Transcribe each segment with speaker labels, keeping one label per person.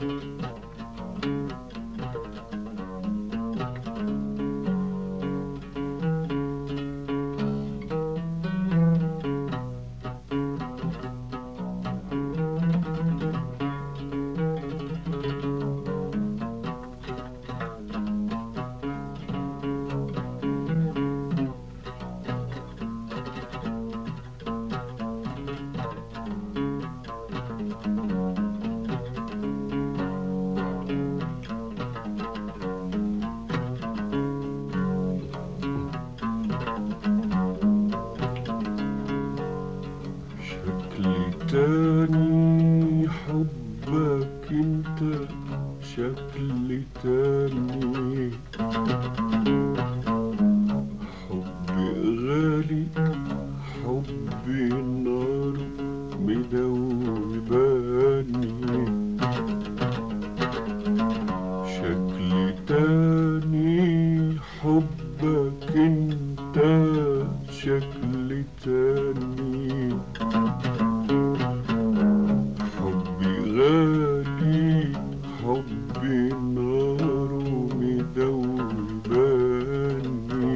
Speaker 1: شكل تاني حبك انت شكل تاني حبي غالي حبي نار مدوباني شكل تاني حبك انت شكل تاني حبي غالي حبي نار مدوباني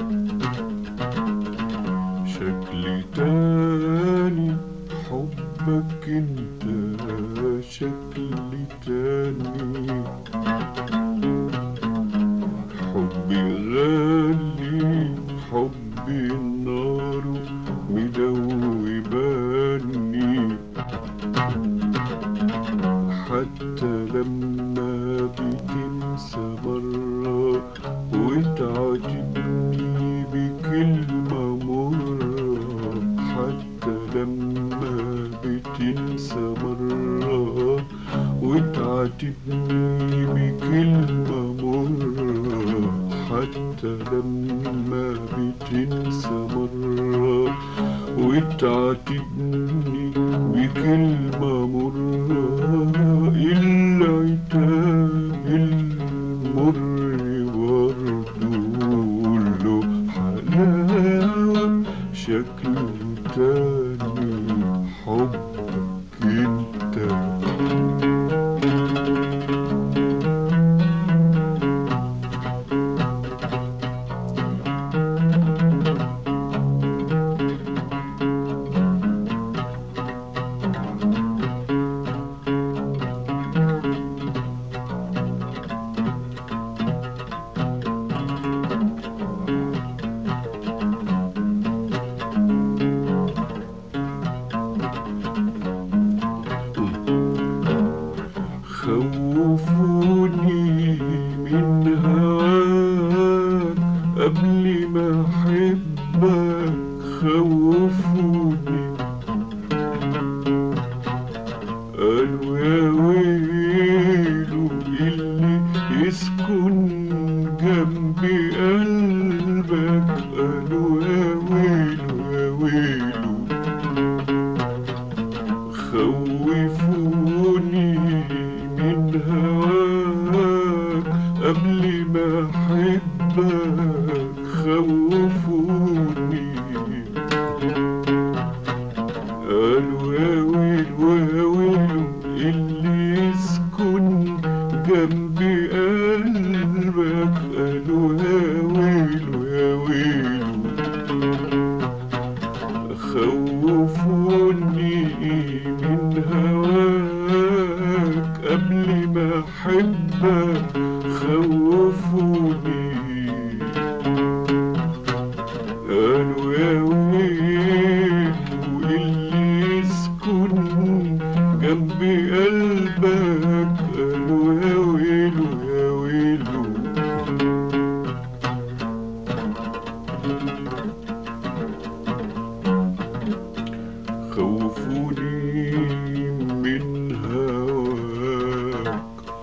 Speaker 1: شكل تاني حبك انت شكل تاني حبي غالي حبي النار مدوباني حتى لما بتنسى مرة وتعجبني بكلمة مرة حتى لما بتنسى مرة وتعاتبني بكلمة مرة حتى لما بتنسى مرة وتعاتبني بكلمة مرة العتاب المر برضو له حلاوة شكل تاني حبك انت خوفوني من هواك قبل ما احبك خوفوني قالوا يا ويلو اللي يسكن جنب قلبك قالوا يا ويلو يا ويلو خوفوني من هواك قبل ما احبك خوفوني قالوا يا ويلو يا ويلو اللي يسكن جنب قلبك قالوا يا ويلو يا ويلو خوفوني من هواك قبل ما احبك خوفوني قالوا يا ويلو اللي يسكن جنب قلبك قالوا يا ويلو يا ويلو خوفوني من هواك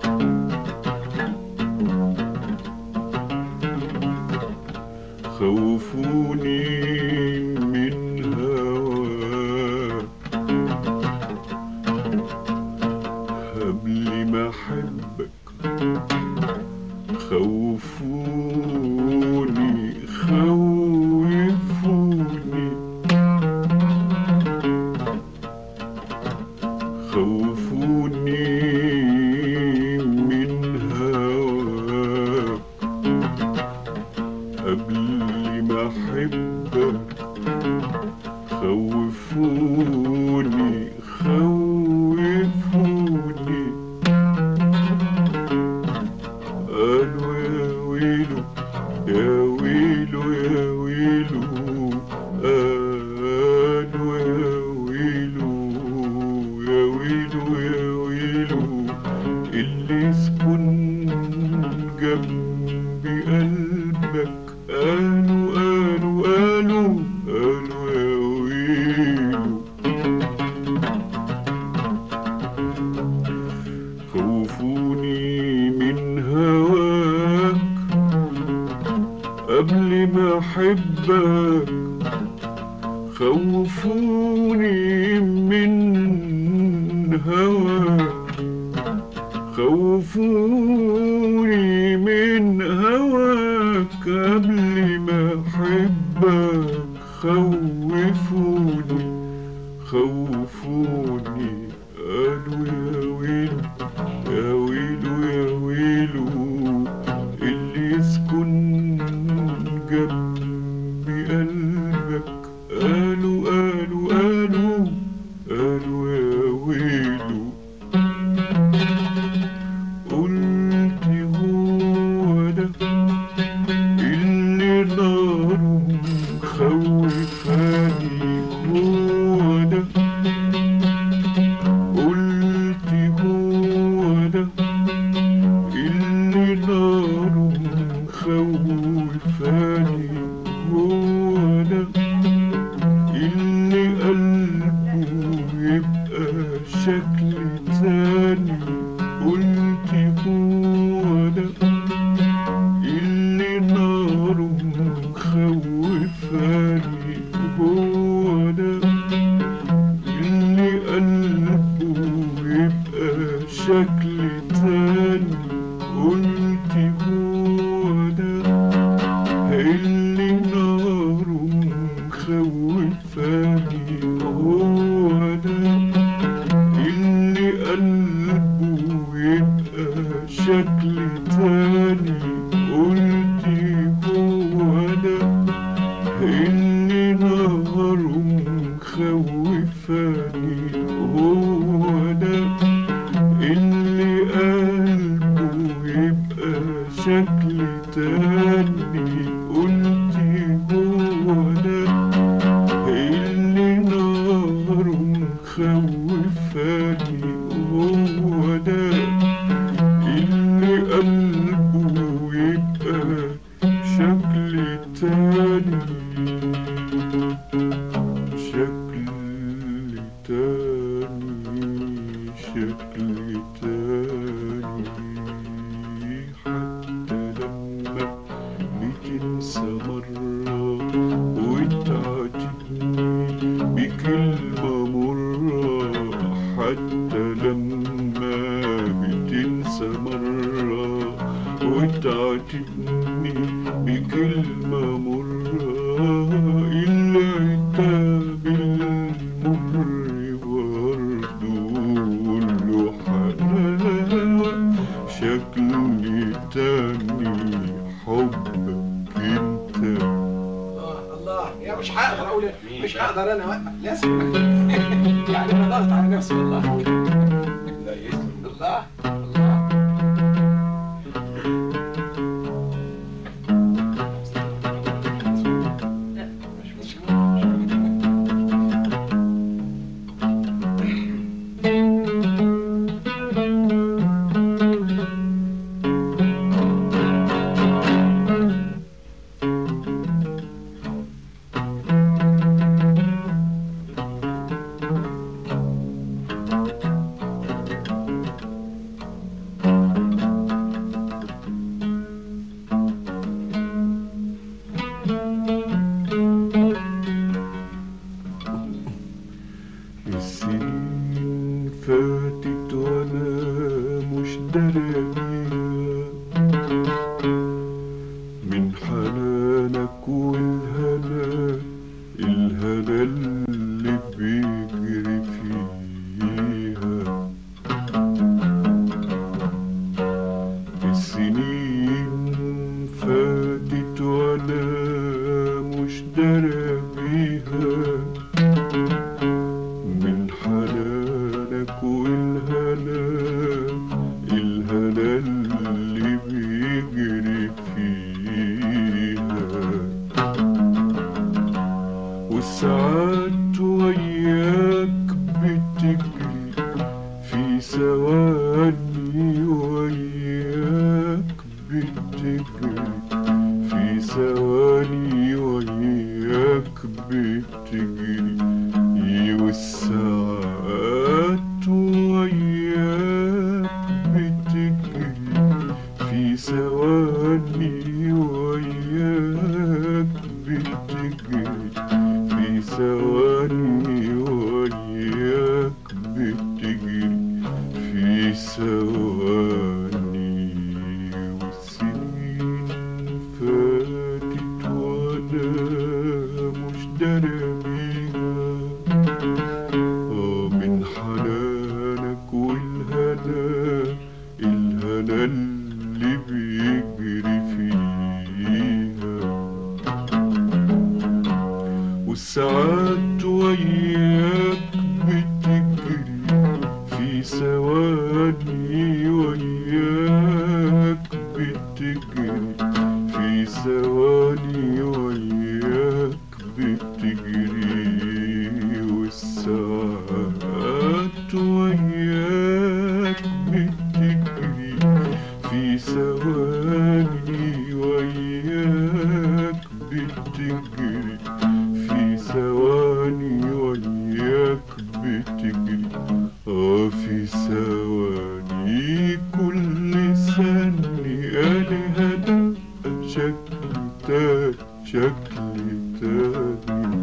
Speaker 1: خوفوني من هواك قبل ما احبك خوفوني خوفوني خوفوني ويلو يا ويلو اللي يسكن جنبي قلبك قالوا قالوا قالوا قالوا يا ويلو خوفوني من هواك قبل ما احبك خوفوني من هواك خوفوني من هواك قبل ما احبك خوفوني خوفوني قالوا يا ويلو يا ويلو يا ويلو اللي يسكن جنبي قلبك قالوا قالوا قالوا قالوا يا ويلو قلت هو ده اللي ناره مخوفاني هو ده قلت هو ده اللي ناره مخوفاني هو ده اللي قلبه يبقى شكل تاني قلت هو ده اللي ناره مخوفاني هو ده اللي قلبه يبقى شكل تاني قلت هو ده اللي ناره مخوفاني هو ده اللي قلبه يبقى شكل تاني قلت هو ده اللي ناره مخوفاني هو ده اللي قلبه يبقى شكل تاني قلت هو ده اللي ناره مخوفاني هو ده اللي قلبه يبقى شكل تاني شكل تاني شكل تاني حتى لما بتنسى مرة وتعاتبني بكلمة مرة حتى لما بتنسى مرة وتعاتبني بكلمة مرة العتاب المر برضه له حلاوة شكل تاني حبك انت
Speaker 2: الله الله يا مش هقدر اقول مش هقدر انا اوقف لازم يعني انا ضغط على نفسي والله
Speaker 3: لا يسلم
Speaker 2: الله الله مش مشكلة
Speaker 1: السنين فاتت وانا مش داري بيها من حنانك والهنا الهنا اللي بيجري فيها السنين فاتت وانا مش داري بيها من حنانك والهنا الهنا في ثواني وياك بتجري في ثواني وياك بتجري والساعات وياك بتجري في ثواني وياك بتجري في ثواني وياك بتجري في ثواني والسنين فاتت وانا مش داري بيها آه من حنانك والهنا الهنا اللي بيجري فيها والساعات وياك بتجري في ثواني وياك بتجري في ثواني وياك بتجري والساعات وياك بتجري في ثواني وياك بتجري في ثواني وياك بتجري اه في ثواني كل ثانية لها دقة شكل تاني شكل تاني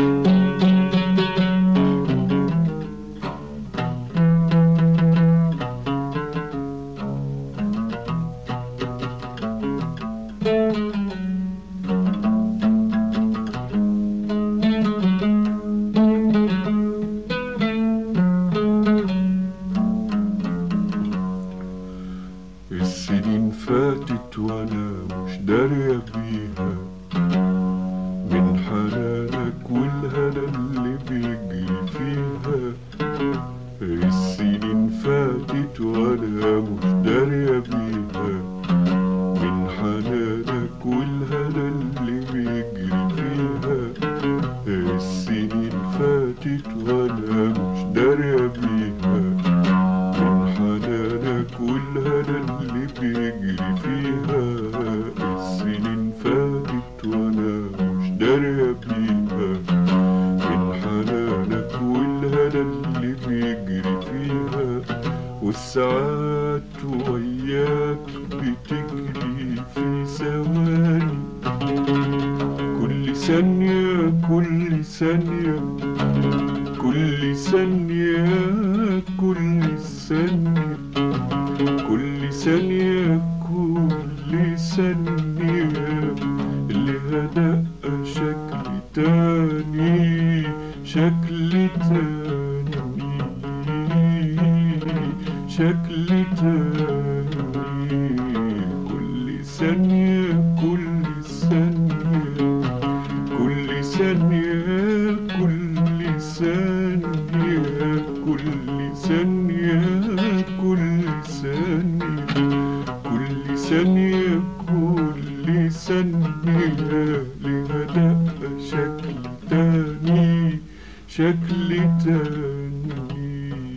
Speaker 1: السنين فاتت وانا مش دارية بيها من حنانك والهنا اللي بيجري فيها السنين فاتت وانا مش دارية بيها من حنانك والهنا اللي بيجري فيها السنين فاتت وانا مش دارية بيها من حنانك والهنا اللي بيجري فيها السنين فاتت وانا مش دارية بيها من حنانك والهنا اللي بيجري فيها والساعات وياك بتجري في ثواني كل ثانية كل ثانية كل ثانية كل ثانية كل ثانية كل ثانية لها دقة شكل تاني شكل تاني شكل تاني كل ثانية كل ثانية كل ثانية كل ثانية كل ثانية كل ثانية كل ثانية كل ثانية لها دقة شكل تاني شكل تاني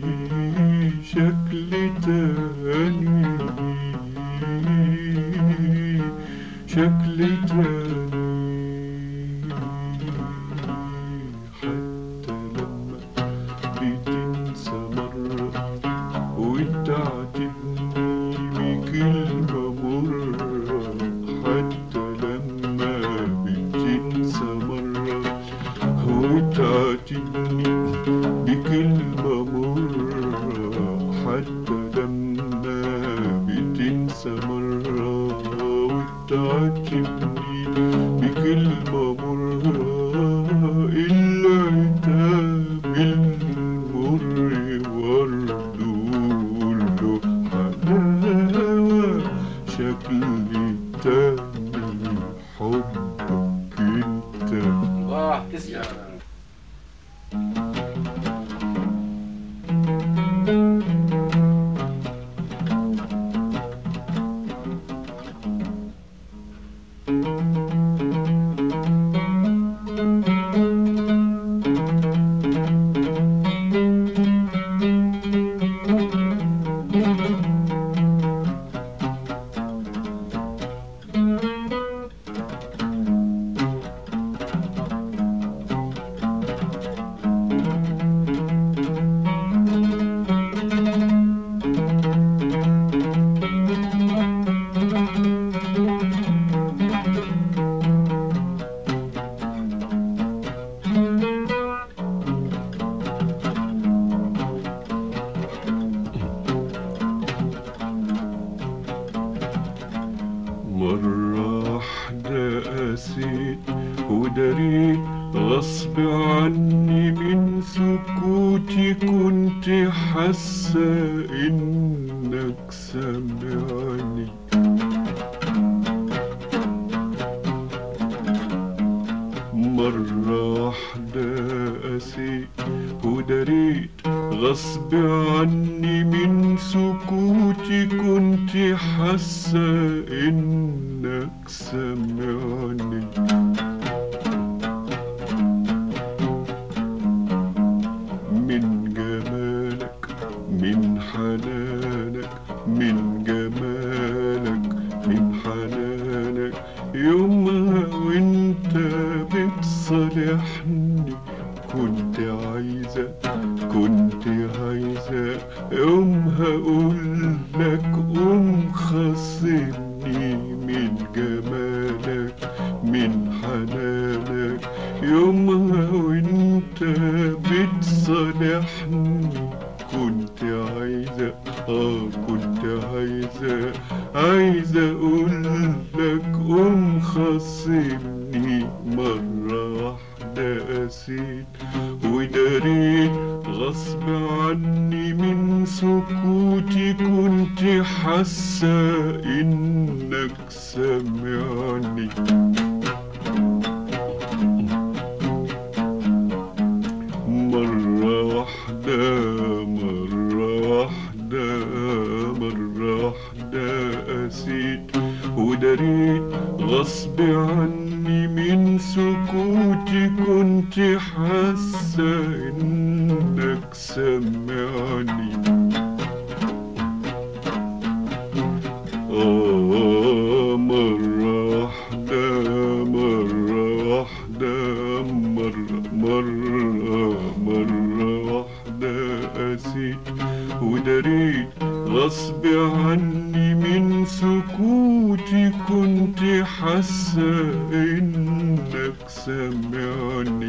Speaker 1: شكل تاني شكل تاني حتى لما بتنسى مرة وتعاتبني بكلمة مرة حتى لما بتنسى مرة وتعاتبني بكلمة مرة حتى لما بتنسى مرة وتعاتبني بكلمة مرة العتاب المر برضه له حلاوة شكل تاني حبك انت
Speaker 2: الله تسلم
Speaker 1: حاسة إنك سامعني مرة واحدة قسيت ودريت غصب عني من سكوتي كنت حاسة إنك سامعني من جمالك من حنانك من جمالك من حنانك يومها وانت بتصالحني كنت عايزة كنت عايزة يومها اقول لك قوم خاصمني من جمالك من حنانك يومها وانت بتصالحني كنت عايزة اه كنت عايزة عايزة اقول لك قوم خاصمني مرة واحدة قسيت وداريت غصب عني من سكوتي كنت حاسة انك سامعني مرة واحدة مرة واحدة مرة واحدة قسيت وداريت غصب عني من سكوتي كنت حاسة إنك سامعني آه مرة واحدة مرة واحدة مرة مرة مرة واحدة قسيت وداريت غصب عني من سكوتي كنت حاسة إنك سامعني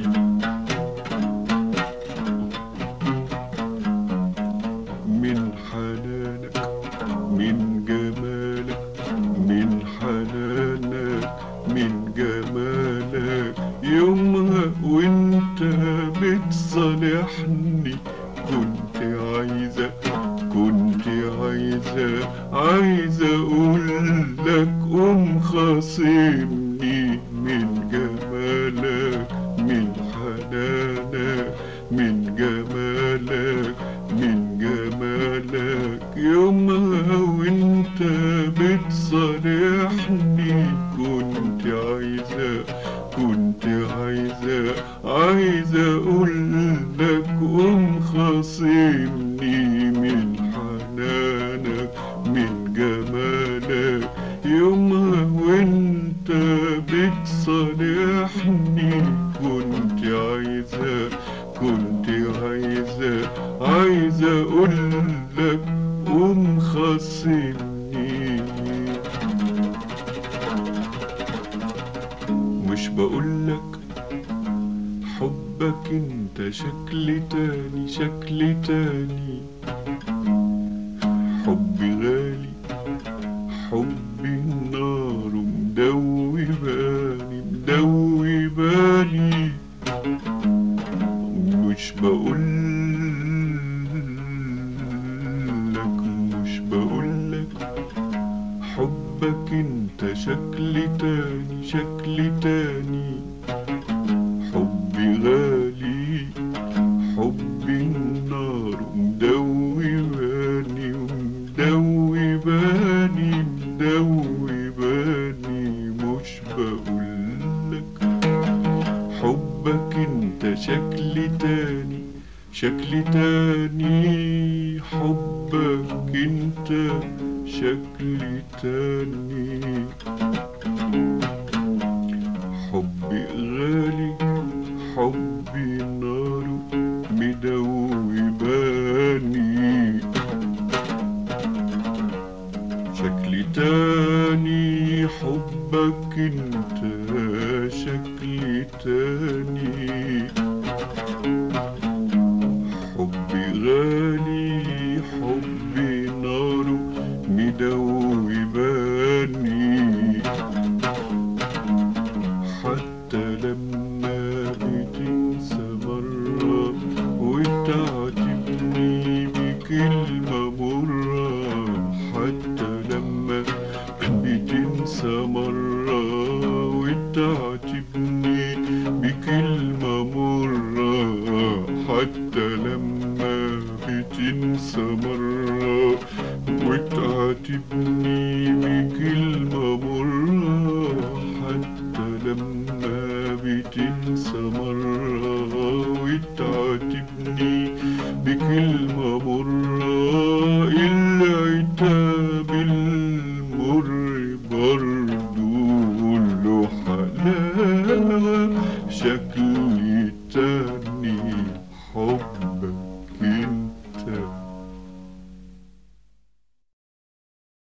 Speaker 1: من حنانك من جمالك من حنانك من جمالك يومها وانت بتصالحني كنت عايزة كنت عايزة عايزة اقول لك قوم خاصمني من جمالك من حنانك من جمالك من جمالك يومها وانت بتصالحني كنت عايزة كنت عايزة عايزة اقول لك قوم خاصمني من حنانك من جمالك يومها وانت بتصالحني كنت عايزة كنت عايزة عايزة اقول لك قوم خاصمني مش بقولك حبك انت شكل تاني شكل تاني حبي غالي حبي النار مدوباني مدوباني مش بقولك مش بقولك حبك انت شكل تاني شكل تاني حبي غالي حبي النار مدوباني مدوباني مدوباني مش بقولك حبك انت شكل تاني شكل تاني حبك انت شكل تاني حبي غالي حبي نار مدوباني شكل تاني حبك انت شكل تاني حبي غالي حبي نار مدوباني حتى لما بتنسى مرة وتعاتبني بك بكلمة مرة حتى لما بتنسى مرة وتعاتبني بكلمة مرة حتى لما بتنسى مرة وتعاتبني بكلمة